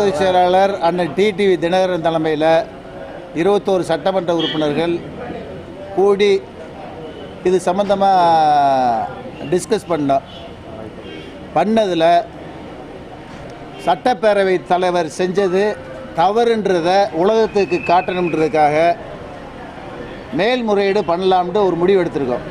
பொதுச் செயலாளர் அண்ணன் டிடிவி தினகரன் தலைமையில் இருபத்தோரு சட்டமன்ற உறுப்பினர்கள் கூடி இது சம்மந்தமாக டிஸ்கஸ் பண்ணோம் பண்ணதில் சட்டப்பேரவை தலைவர் செஞ்சது தவறுன்றதை உலகத்துக்கு காட்டணுன்றதுக்காக மேல்முறையீடு பண்ணலாம்னு ஒரு முடிவு எடுத்திருக்கோம்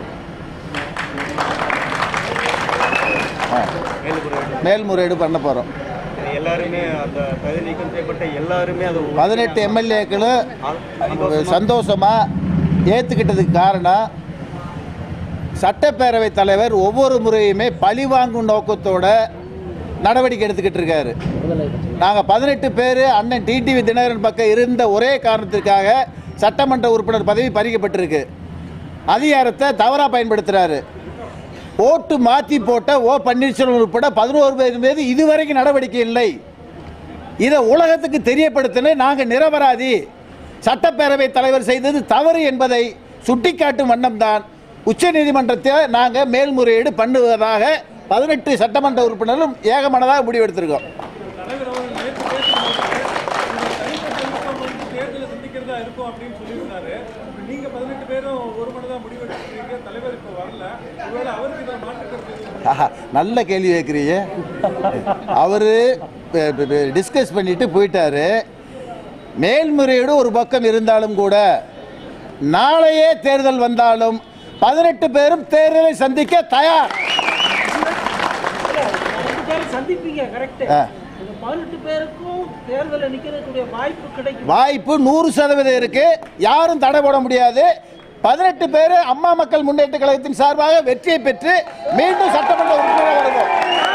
ஆ. மேல்முறையீடு பண்ண போகிறோம் எல்லாருமே அந்த தகுதி நீக்கம் செய்யப்பட்ட எல்லாருமே அது பதினெட்டு எம்எல்ஏக்களும் சந்தோஷமாக ஏற்றுக்கிட்டதுக்கு காரணம் சட்டப்பேரவைத் தலைவர் ஒவ்வொரு முறையுமே பழி வாங்கும் நோக்கத்தோட நடவடிக்கை எடுத்துக்கிட்டு இருக்காரு நாங்கள் பதினெட்டு பேர் அண்ணன் டிடிவி தினகரன் பக்கம் இருந்த ஒரே காரணத்திற்காக சட்டமன்ற உறுப்பினர் பதவி பறிக்கப்பட்டிருக்கு அதிகாரத்தை தவறாக பயன்படுத்துகிறாரு ஓட்டு மாற்றி போட்ட ஓ பன்னீர்செல்வம் உட்பட பதினோரு பேர் மீது இதுவரைக்கும் நடவடிக்கை இல்லை இதை உலகத்துக்கு தெரியப்படுத்தணும் நாங்கள் நிரபராதி சட்டப்பேரவை தலைவர் செய்தது தவறு என்பதை சுட்டிக்காட்டும் வண்ணம்தான் உச்சநீதிமன்றத்தில் நாங்கள் மேல்முறையீடு பண்ணுவதாக பதினெட்டு சட்டமன்ற உறுப்பினரும் ஏகமனதாக முடிவெடுத்திருக்கோம் தலைவர் அவர்கள் நேற்று பேசும்போது இந்த தனிப்பட்ட யுத்தம் வந்து தேர்தலை சந்திக்கிறதா இருக்கும் அப்படின்னு சொல்லியிருந்தாரு இப்ப நீங்க பதினெட்டு பேரும் ஒரு மனதா முடிவெடுக்கிறீங்க தலைவர் இப்போ வரல ஒருவேளை அவருக்கு இதில் மாற்றுக்கிறது எதுவும் ஆஹா, நல்ல கேள்வி கேட்குறீங்க அவர் டிஸ்கஸ் பண்ணிட்டு போயிட்டாரு மேல்முறையீடு ஒரு பக்கம் இருந்தாலும் கூட நாளையே தேர்தல் வந்தாலும் பதினெட்டு பேரும் தேர்தலை சந்திக்க தயார் பதினெட்டு பேரை சந்திப்பீங்க கரெக்ட் ஆ. இந்த பதினெட்டு பேருக்கும் தேர்தலில் நிற்கிறதுக்குரிய வாய்ப்பு கிடைக்கும் வாய்ப்பு நூறு சதவீதம் இருக்கு யாரும் தடை போட முடியாது பதினெட்டு பேர் அம்மா மக்கள் முன்னேற்ற கழகத்தின் சார்பாக வெற்றியை பெற்று மீண்டும் சட்டமன்ற உறுப்பினர் வருவோம்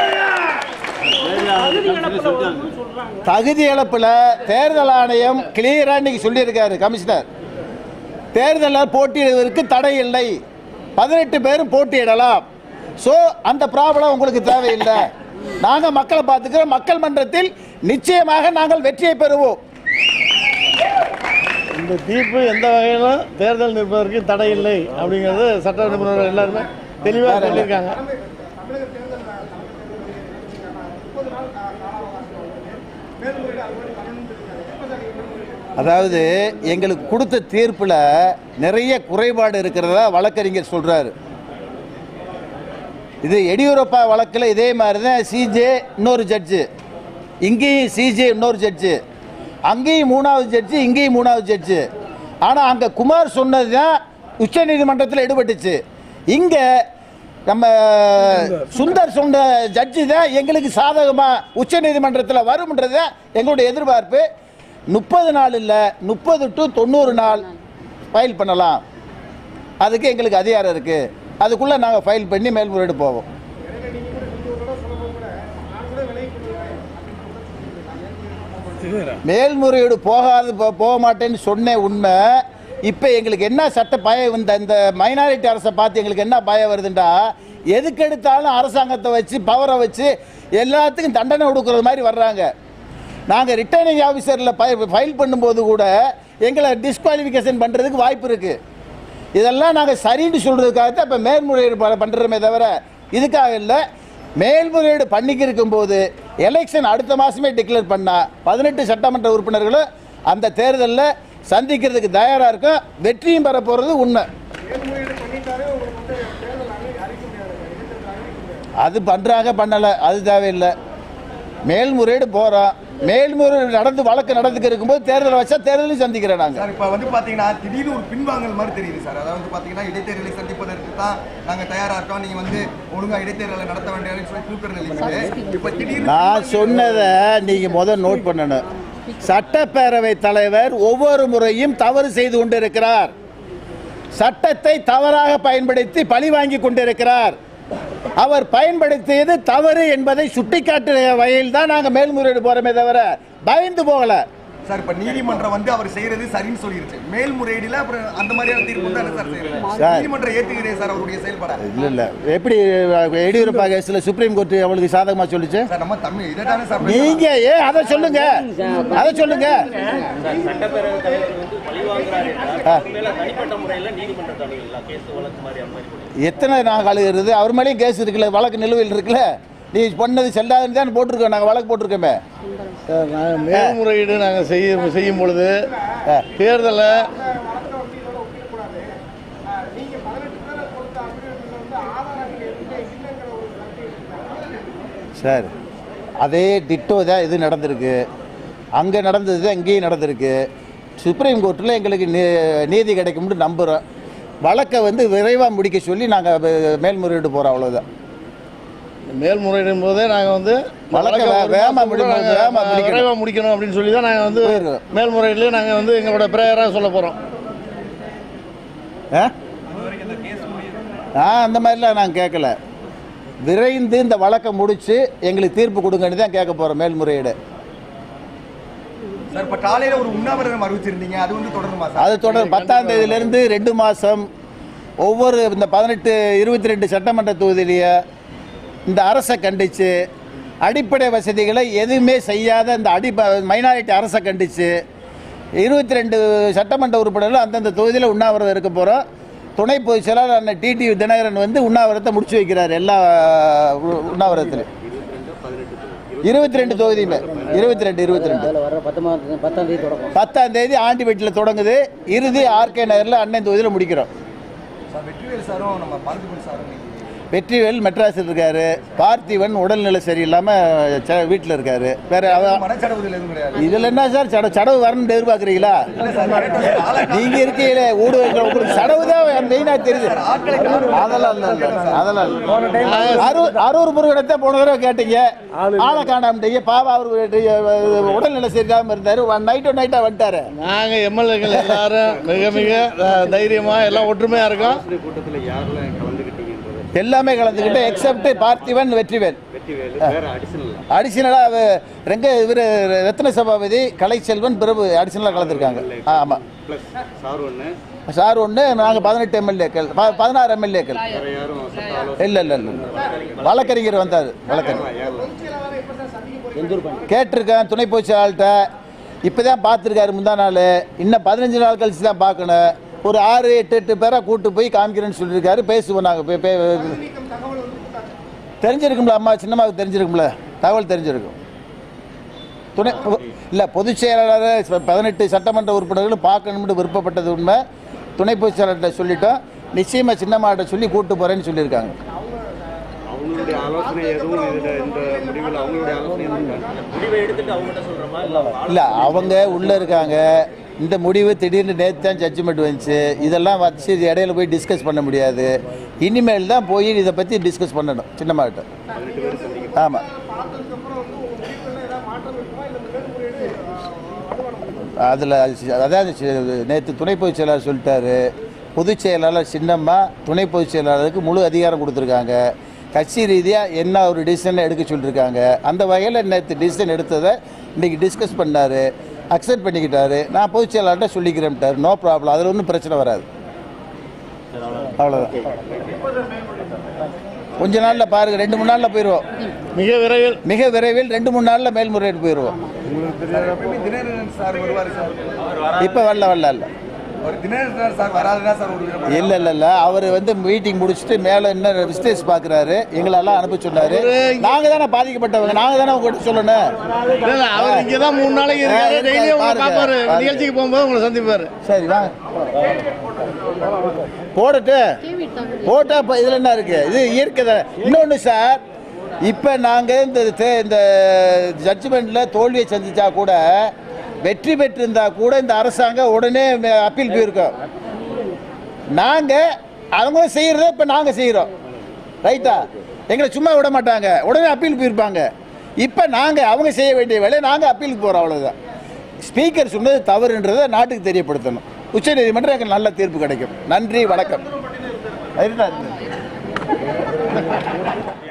தகுதி இழப்புல வரும்னு சொல்றாங்க தகுதி இழப்பில் தேர்தல் ஆணையம் கிளியராக இன்னைக்கு சொல்லியிருக்காரு கமிஷனர் தேர்தலில் போட்டியிடுவதற்கு தடை இல்லை பதினெட்டு பேரும் போட்டியிடலாம் ஸோ அந்த ப்ராப்ளம் உங்களுக்கு தேவையில்லை நாங்கள் மக்களை பார்த்துக்கிறோம் மக்கள் மன்றத்தில் நிச்சயமாக நாங்கள் வெற்றியை பெறுவோம் இந்த தீர்ப்பு எந்த வகையிலும் தேர்தல் நிற்பதற்கு தடை இல்லை அப்படிங்கிறது சட்ட நிபுணர்கள் எல்லாருமே தெளிவாக சொல்லியிருக்காங்க அதாவது எங்களுக்கு கொடுத்த தீர்ப்பில் நிறைய குறைபாடு இருக்கிறதா வழக்கறிஞர் சொல்கிறாரு இது எடியூரப்பா வழக்கில் இதே மாதிரி தான் சிஜே இன்னொரு ஜட்ஜு இங்கேயும் சிஜே இன்னொரு ஜட்ஜு அங்கேயும் மூணாவது ஜட்ஜு இங்கேயும் மூணாவது ஜட்ஜு ஆனால் அங்கே குமார் சொன்னது தான் உச்சநீதிமன்றத்தில் எடுபட்டுச்சு இங்கே நம்ம சுந்தர் சொன்ன ஜட்ஜு தான் எங்களுக்கு சாதகமாக உச்சநீதிமன்றத்தில் வரும்ன்றது தான் எங்களுடைய எதிர்பார்ப்பு முப்பது நாள் இல்லை முப்பது டு தொண்ணூறு நாள் ஃபைல் பண்ணலாம் அதுக்கு எங்களுக்கு அதிகாரம் இருக்குது அதுக்குள்ளே நாங்கள் ஃபைல் பண்ணி மேல்முறையீடு போவோம் மேல்முறையீடு போகாது போ- போக மாட்டேன்னு சொன்ன உண்மை இப்போ எங்களுக்கு என்ன சட்ட பயம் இந்த இந்த மைனாரிட்டி அரசை பார்த்து எங்களுக்கு என்ன பயம் வருதுண்டா எதுக்கு எடுத்தாலும் அரசாங்கத்தை வச்சு பவரை வச்சு எல்லாத்துக்கும் தண்டனை கொடுக்குறது மாதிரி வர்றாங்க நாங்கள் ரிட்டர்னிங் ஆஃபீஸரில் ஃபைல் பண்ணும்போது கூட எங்களை டிஸ்குவாலிஃபிகேஷன் பண்ணுறதுக்கு வாய்ப்பு இருக்குது இதெல்லாம் நாங்கள் சரின்னு சொல்கிறதுக்காக தான் இப்போ மேல்முறையீடு ப- பண்ணுறோமே தவிர இதுக்காக இல்லை மேல்முறையீடு பண்ணிக்கு இருக்கும்போது எலெக்ஷன் அடுத்த மாதமே டிக்ளேர் பண்ணால் பதினெட்டு சட்டமன்ற உறுப்பினர்களும் அந்த தேர்தலில் சந்திக்கிறதுக்கு தயாராக இருக்கும் வெற்றியும் பெற போகிறது உண்மை அது பண்ணுறாங்க பண்ணலை அது தேவையில்லை மேல்முறையீடு போகிறோம் மேல்முறையீடு நடந்து வழக்கு நடந்துக்கு இருக்கும்போது தேர்தல் வச்சா தேர்தலையும் சந்திக்கிறோம் நாங்கள் சார் இப்போ வந்து பார்த்தீங்கன்னா திடீர்னு ஒரு பின்வாங்கல் மாதிரி தெரியுது சார் அதாவது வந்து பார்த்தீங்கன்னா இடைத்தேர்தலை சந்திப்பதற்கு தான் நாங்கள் தயாராக இருக்கோம் நீங்கள் வந்து ஒழுங்கா இடைத்தேர்தலை நடத்த வேண்டியதுன்னு சொல்லி கூப்பிடுற நிலைக்கு இப்போ திடீர்னு நான் சொன்னதை நீங்கள் முதல் நோட் பண்ணணும் சட்டப்பேரவை தலைவர் ஒவ்வொரு முறையும் தவறு செய்து கொண்டிருக்கிறார் சட்டத்தை தவறாக பயன்படுத்தி பழி வாங்கி கொண்டிருக்கிறார் அவர் பயன்படுத்தியது தவறு என்பதை சுட்டிக்காட்டுகிற வகையில் தான் நாங்கள் மேல்முறையீடு போகிறோமே தவிர பயந்து போகலை சார் இப்போ நீதிமன்றம் வந்து அவர் செய்யறது சரின்னு சொல்லிருச்சு மேல்முறையீடுல அப்புறம் அந்த மாதிரியான தீர்ப்பு தான் சார் செய்யறது சார். நீதிமன்றம் ஏத்துக்கிறேன் சார் அவருடைய செயல்பாடு இல்லை இல்லை எப்படி எடியூரப்பா கேஸில் சுப்ரீம் கோர்ட் அவளுக்கு சாதகமாக சொல்லுச்சு சார் நம்ம தமிழ் இதை தானே சார் நீங்க ஏன் அதை சொல்லுங்க அதை சொல்லுங்க சட்டப்பேரவை தலைவர் வந்து பழி வாங்குறாரு ஆ. மேல தனிப்பட்ட முறையில் நீதிமன்றத்தை அணுகலாம் கேஸ் வழக்கு மாதிரி அந்த மாதிரி போட்டு எத்தனை நாள் அழுகிறது அவர் மேலேயும் கேஸ் இருக்குல்ல வழக்கு நிலுவையில் இருக்குல்ல நீ பண்ணது செல்லாதுன்னு தான் போட்டிருக்கோம் நாங்கள் வழக்கு போட்டிருக்கோமே சார் நாங்கள் மேல்முறையீடு நாங்கள் செய்ய செய்யும் பொழுது தேர்தலை சார் அதே டிட்டோ தான் இது நடந்திருக்கு அங்கே நடந்தது தான் இங்கேயும் நடந்திருக்கு சுப்ரீம் கோர்ட்டில் எங்களுக்கு நீ- நீதி கிடைக்கும்னு நம்புகிறோம் வழக்கை வந்து விரைவாக முடிக்க சொல்லி நாங்கள் மேல்முறையீடு போகிறோம் அவ்வளோதான் மேல்முறையிடும் போதே நாங்கள் வந்து வழக்கை வே- வேகமா முடி- வேகமா முடிக்கணும். விரைவாக முடிக்கணும் அப்படின்னு சொல்லி தான் நாங்கள் வந்து போயிருக்கோம். மேல்முறையிலே நாங்கள் வந்து எங்களோட ப்ரேயராக சொல்ல போகிறோம் ஆ ஆ அந்த மாதிரிலாம் நாங்கள் கேட்கல விரைந்து இந்த வழக்கை முடித்து எங்களுக்கு தீர்ப்பு கொடுங்கன்னு தான் கேட்க போகிறோம் மேல்முறையீடு சார் இப்ப காலையில ஒரு உண்ணாவிரதம் அறிவிச்சிருந்தீங்க அது வந்து தொடருமா சார் அது தொடர் பத்தாம் தேதியிலேருந்து ரெண்டு மாதம் ஒவ்வொரு இந்த பதினெட்டு இருபத்தி ரெண்டு சட்டமன்ற தொகுதியிலேயே இந்த அரசை கண்டித்து அடிப்படை வசதிகளை எதுவுமே செய்யாத இந்த அடி மைனாரிட்டி அரசை கண்டித்து இருபத்தி ரெண்டு சட்டமன்ற உறுப்பினர்கள் அந்தந்த தொகுதியில் உண்ணாவிரதம் இருக்க போகிறோம் துணை பொதுச் செயலாளர் அண்ணன் டிடி தினகரன் வந்து உண்ணாவிரதத்தை முடிச்சு வைக்கிறார் எல்லா உ- உண்ணாவிரதத்திலும் இருபத்தி ரெண்டு தொகுதியுமே இருபத்தி ரெண்டு இருபத்தி ரெண்டு அதில் வர பத்தொம்பதாம் பத்தாம் தேதி தொடக்கம் பத்தாம் தேதி ஆண்டிபேட்டில் தொடங்குது இறுதி ஆர்கே நகரில் அண்ணன் தொகுதியில் முடிக்கிறோம் சார் வெற்றிவேல் சாரும் நம்ம பார்த்திபன் சாரும் இன்னைக்கு வெற்றிவேல் மெட்ராஸில் இருக்காரு பார்த்திவன் உடல்நிலை சரியில்லாமல் வீட்டில் இருக்காரு வேற அவ மனச்சடவுதல் எதுவும் கிடையாது இதில் என்ன சார் சட சடவு வரணும்னு எதிர்பார்க்குறீங்களா நீங்கள் இருக்கீங்களே ஊடகங்கள் உங்களுக்கு சடவு தான் மெயினாக தெரியுது அதெல்லாம் இல்லை இல்லை அதெல்லாம் இல்லை அரூர் அரூர் முருகனத்தை போன தடவை கேட்டீங்க ஆளை காணாமட்டீங்க பாவா அவர் உடல்நிலை சரியில்லாமல் இருந்தார் நைட்டு நைட்டாக வந்துட்டாரு நாங்கள் எம்எல்ஏக்கள் எல்லாரும் மிக மிக அஹ், தைரியமா எல்லாம் ஒற்றுமையாக இருக்கோம் இந்த கூட்டத்தில் யாரெல்லாம் கலந்துக்கிட்டீங்கன்றது எல்லாமே கலந்துக்கிட்டு எக்ஸப்ட் பார்த்திவன் வெற்றிவேல் வெற்றிவேலு வேற அடிஷனல் அடிஷனலாக ரெங்க இவர் ரத்ன சபாபதி கலைச்செல்வன் பிரபு அடிஷனலாக கலந்துருக்காங்க ஆமாம் ப்ளஸ் சார் ஒன்று சார் ஒன்று நாங்கள் பதினெட்டு எம்எல்ஏக்கள் பதினாறு எம்எல்ஏக்கள் வேற யாரும் சட்ட ஆலோசனை இல்லை இல்லை இல்லை வழக்கறிஞர் வந்தார் வழக்கறிஞர் யாரெல்லாம் கேட்டிருக்கேன் துணை பொதுச்செயலாளர்கிட்ட இப்போ தான் பார்த்துருக்காரு முந்தா நாள் இன்னும் பதினஞ்சு நாள் கழிச்சு தான் பார்க்கணும் ஒரு ஆறு எட்டு எட்டு பேரை கூட்டு போய் காமிக்கிறேன்னு சொல்லியிருக்காரு பேசுவோம் நாங்கள் தெரிஞ்சிருக்கும்ல அம்மா சின்னம்மாவுக்கு தெரிஞ்சிருக்கும்ல தகவல் தெரிஞ்சிருக்கும் துணை இல்லை பொதுச் செயலாளர் பதினெட்டு சட்டமன்ற உறுப்பினர்களும் பார்க்கணும்னு விருப்பப்பட்டது உண்மை துணை பொதுச் செயலாளர்கிட்ட சொல்லிட்டோம் நிச்சயமாக சின்னம்மாட்ட சொல்லி கூட்டு போகிறேன்னு சொல்லியிருக்காங்க அவங்களுடைய ஆலோசனை எதுவும் இதில் இந்த முடிவில் அவங்களுடைய ஆலோசனை எதுவும் இருக்காங்க முடிவை எடுத்துட்டு அவங்ககிட்ட சொல்றோமா இல்ல இல்லை அவங்க உள்ளே இருக்காங்க இந்த முடிவு திடீர்னு நேற்று தான் ஜட்ஜ்மெண்ட் வந்துச்சு இதெல்லாம் வச்சு இது இடையில போய் டிஸ்கஸ் பண்ண முடியாது இனிமேல் தான் போய் இதை பற்றி டிஸ்கஸ் பண்ணணும் சின்னம்மாகிட்ட ஆமாம் அதில் அதான் நேற்று துணை பொதுச் செயலாளர் சொல்லிட்டாரு பொதுச் செயலாளர் சின்னம்மா துணை பொதுச் செயலாளருக்கு முழு அதிகாரம் கொடுத்துருக்காங்க கட்சி ரீதியாக என்ன ஒரு டிசிஷன் எடுக்க சொல்லியிருக்காங்க அந்த வகையில் நேற்று டிசிஷன் எடுத்ததை இன்றைக்கி டிஸ்கஸ் பண்ணார் அக்செப்ட் பண்ணிக்கிட்டாரு நான் பொதுச் செயலாளர்கிட்ட சொல்லிக்கிறேன்ட்டார் நோ ப்ராப்ளம் அதில் ஒன்றும் பிரச்சனை வராது அவ்வளோதான் கொஞ்ச நாளில் பாருங்கள் ரெண்டு மூணு நாளில் போயிடுவோம் மிக விரைவில் மிக விரைவில் ரெண்டு மூணு நாளில் மேல்முறையீடு போயிடுவோம் சார் எப்பவுமே தினகரன் சார் வருவார் சார் இப்போ வரல வரல இல்லை ஒரு தினகரன் சார் வராதுன்னா சார் ஒரு விருப்பம் இல்லை இல்லை இல்லை அவர் வந்து மீட்டிங் முடிச்சுட்டு மேலே இன்னும் விஸ்டேஜ் பார்க்குறாரு எங்களெல்லாம் அனுப்ப சொன்னார் நாங்கள் தானே பாதிக்கப்பட்டவங்க நாங்கள் தானே உங்கள்கிட்ட சொல்லணும் இல்ல, இல்ல, அவர் இங்கே தான் மூணு நாளைக்கு இருக்காரு இருக்காரு, டெய்லியும் உங்களை பாருங்க, பார்ப்பாரு பாருங்க. நிகழ்ச்சிக்கு போகும்போது உங்களை சந்திப்பாரு சரி வாங்க போடட்டு போட்டா இப்போ இதில் என்ன இருக்கு இது இயற்கை தான் இன்னொன்று சார் இப்போ நாங்கள் இந்த தே- இந்த ஜட்ஜ்மெண்ட்டில் தோல்வியை சந்திச்சா கூட வெற்றி பெற்றிருந்தா கூட இந்த அரசாங்கம் உடனே அப்பீல் போயிருக்கோம் நாங்கள் அவங்க செய்கிறத இப்போ நாங்கள் செய்கிறோம் ரைட்டா எங்களை சும்மா விட மாட்டாங்க உடனே அப்பீல் போயிருப்பாங்க இப்போ நாங்கள் அவங்க செய்ய வேண்டிய வேலையை நாங்கள் அப்பீலுக்கு போகிறோம் அவ்வளோதான் ஸ்பீக்கர் சொன்னது தவறுன்றதை நாட்டுக்கு தெரியப்படுத்தணும் உச்சநீதிமன்றம் எங்களுக்கு நல்ல தீர்ப்பு கிடைக்கும் நன்றி வணக்கம் இருந்தா, இருந்தா.